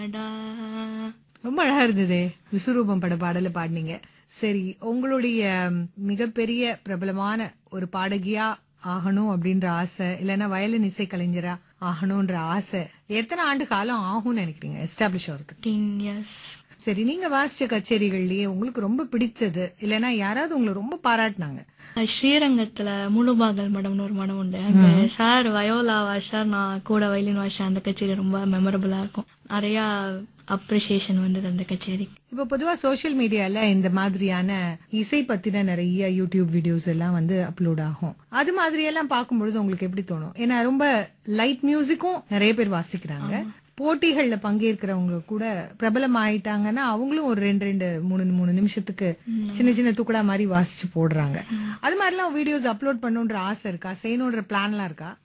டா. ரொம்ப அழகா இருந்ததே விஸ்வரூபம் பட பாடல பாடினீங்க சரி உங்களுடைய ம், மிகப்பெரிய பிரபலமான ஒரு பாடகியா ஆகணும் அப்படின்ற ஆசை இல்லைன்னா வயலின் இசை கலைஞரா ஆகணும்ன்ற ஆசை எத்தனை ஆண்டு காலம் ஆகும்னு நினைக்கிறீங்க எஸ்டாப்ளிஷ் ஆகிறதுக்கு 15 years. சரி நீங்க வாசிச்ச கச்சேரிகள்லயே உங்களுக்கு ரொம்ப பிடிச்சது இல்லைன்னா யாராவது உங்களை ரொம்ப பாராட்டினாங்க அஹ் ஸ்ரீரங்கத்துல முழுபாகல் மடம்னு ஒரு மடம் உண்டு அங்க சார் வயோலா வாஷார் நான் கூட வயலின் வாஷா அந்த கச்சேரி ரொம்ப மெமரபிளா இருக்கும் நிறைய அப்ரிசியேஷன் வந்தது அந்த கச்சேரிக்கு இப்ப பொதுவா சோஷியல் மீடியால இந்த மாதிரியான இசை பத்தின நிறைய யூடியூப் வீடியோஸ் எல்லாம் வந்து அப்லோட் ஆகும் அது மாதிரி எல்லாம் பார்க்கும்பொழுது உங்களுக்கு எப்படி தோணும் ஏன்னா ரொம்ப லைட் மியூசிக்கும் நிறைய பேர் வாசிக்கிறாங்க போட்டிகள்ல பங்கேற்கிறவங்க கூட பிரபலம் ஆயிட்டாங்கன்னா அவங்களும் ஒரு ரெண்டு ரெண்டு மூணு மூணு நிமிஷத்துக்கு சின்ன சின்ன துக்குடா மாதிரி வாசிச்சு போடுறாங்க அது மாதிரிலாம் வீடியோஸ் அப்லோட் பண்ணுன்ற ஆசை இருக்கா செய்யணுன்ற பிளான்லாம் இருக்கா